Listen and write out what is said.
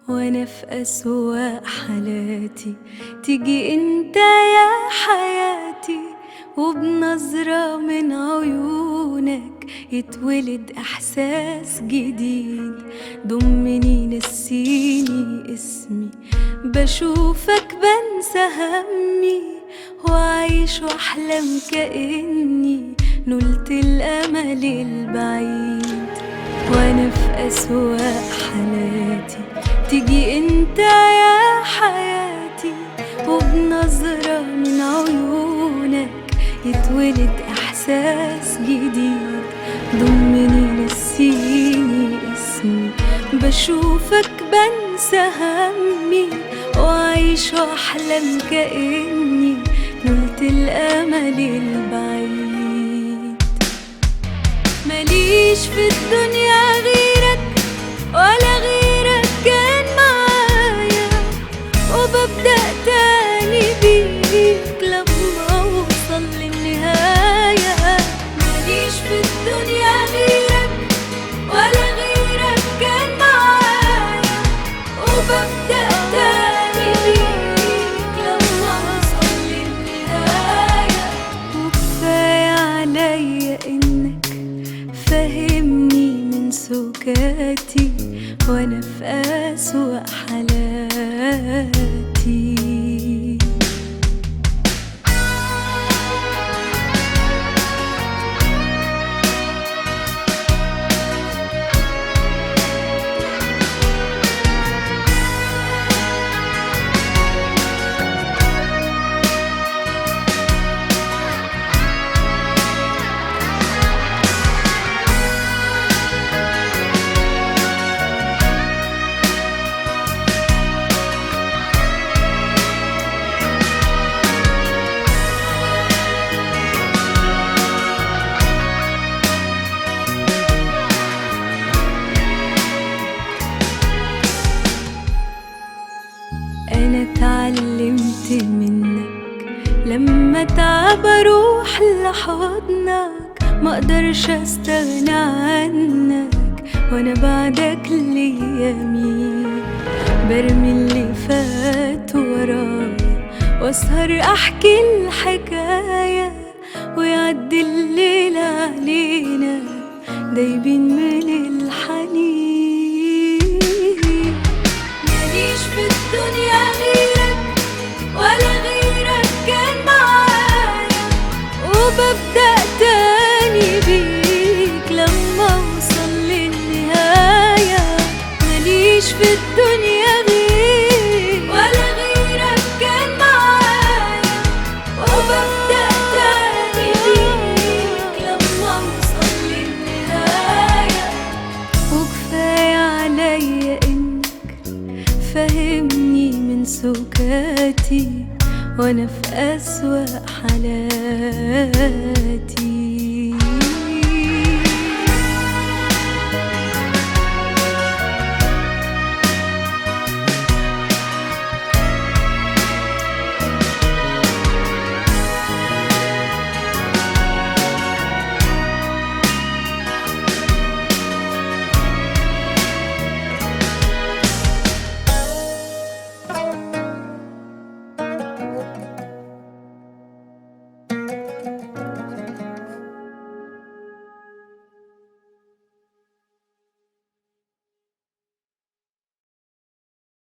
وانا في أسوأ حالاتي تيجي انت يا حياتي وبنظرة من عيونك يتولد احساس جديد ضمني نسيني اسمي بشوفك بنسى همي وعيش واحلم كاني نلت الامل البعيد وانا في اسوا حالاتي تيجي انت يا حياتي وبنظرة من عيونك يتولد احساس جديد ضمني نسيني اسمي بشوفك بنسى همي وأعيش وأحلم كأني نلت الأمل البعيد ماليش في الدنيا غيرك ولا غيرك كان معايا وببدأ تاني بيك لما أوصل للنهاية ماليش في الدنيا غيرك ولا غيرك كان معايا وببدأ تاني بيك لما أوصل للنهاية وكفاية عليا إنك فهمني من سكاتي وأنا في أسوأ حالاتي أنا اتعلمت منك لما تعب أروح لحضنك ما أقدرش أستغنى عنك وأنا بعدك ليا مين برمي اللي فات ورايا وأسهر أحكي الحكاية ويعدي الليل علينا دايبين من الحنين ماليش في الدنيا غيرك ولا غيرك كان معايا وببدأ تاني بيك لما أوصل للنهاية ماليش في الدنيا غير ولا غيرك كان معايا وببدأ تاني بيك لما أوصل للنهاية وكفاية عليا إنك فهمني من سكاتي وأنا في أسوأ حالاتي